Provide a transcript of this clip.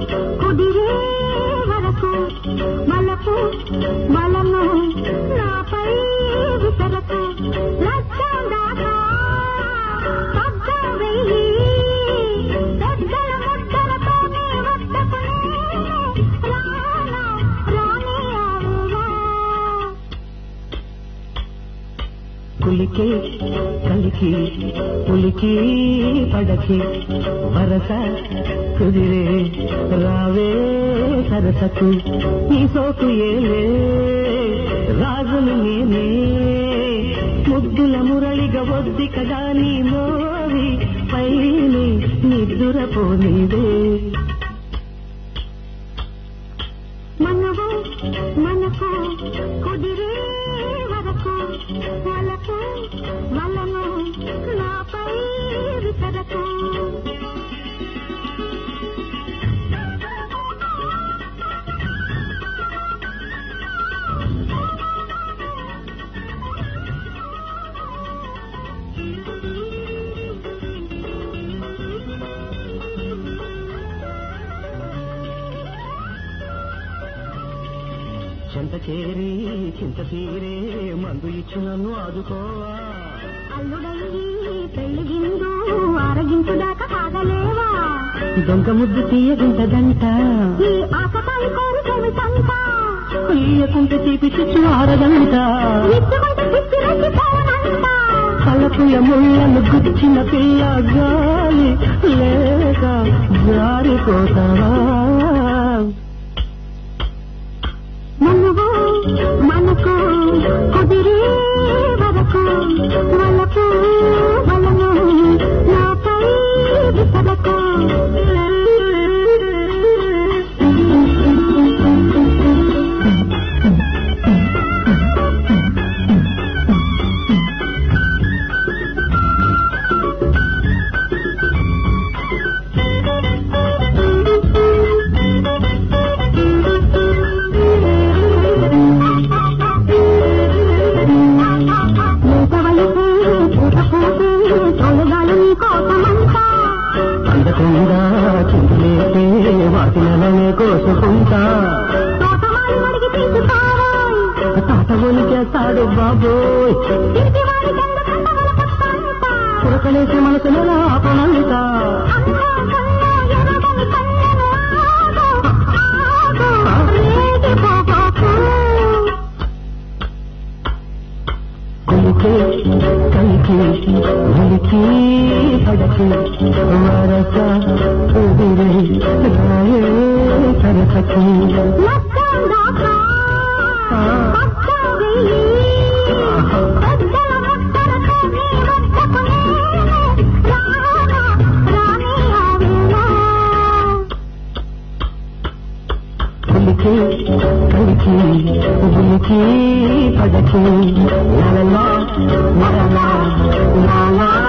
కుదిరే వరకు మలకు బలము నాపై విసరకు లక్ష్యం దాకా పగ్గం వెయ్యి పెద్దల ముద్దలతోనే వద్దకునే రానా రాని ఆవురా కులికి కలికి పులికి పడకి వరస కుదిరే రావే సరసకు నీ సోకు ఏలే రాజులు నేనే ముద్దుల మురళిగా వద్ది కదా నీ మోవి పైని నిద్దురపోనిదే మనవు మనకు కుదిరే వరకు వలకు వలను నాపై విసరకు చెంత చేరి చింత తీరే మందు ఇచ్చి నన్ను ఆదుకోవా అల్లుడయ్యి పెళ్లి గిందు ఆరగించుదాకా కాగలేవా దొంగ ముద్దు తీయగుంటదంట ఈ ఆకతాయి కోరుకొని సంత తీయకుంటే తీపి చిచ్చు ఆరదంట ఇచ్చుకుంటే పిచ్చి పోనంట కలకు ఎముళ్ళను గుచ్చిన పిల్ల గాలి లేక జారిపోతావా మనవు మనకు కుదిరే వరకు వలకు వలను నాపై విసరకు మూత వయసు పూత పూసి తొలగాలు నీ కోసమంతా అందకుండా చింతలేస్తే వాటి నెలనే కోసుకుంటా తోటమాలి మడిగి తీసుకారాయ్ తాత చేస్తాడు బాబోయ్ తిరిగి వారి గంగ కంటగల కష్టంతా పురకలేసి మనసు నెల ఆపనంట అమ్మా కన్నా ఎరగని కన్నెను ఆగు ఆగు రేగిపోకు కులికి కలికి ఉలికి పడకి వరస కుదిరే రాయే సరసకి లక్కం దాకా పక్కం వెయ్యి పెద్దల ముద్దలతో నీ వద్దకునే రానా రాని ఆవేళ కులికి కలికి ఉలికి పడకి నలలా నలలా నలలా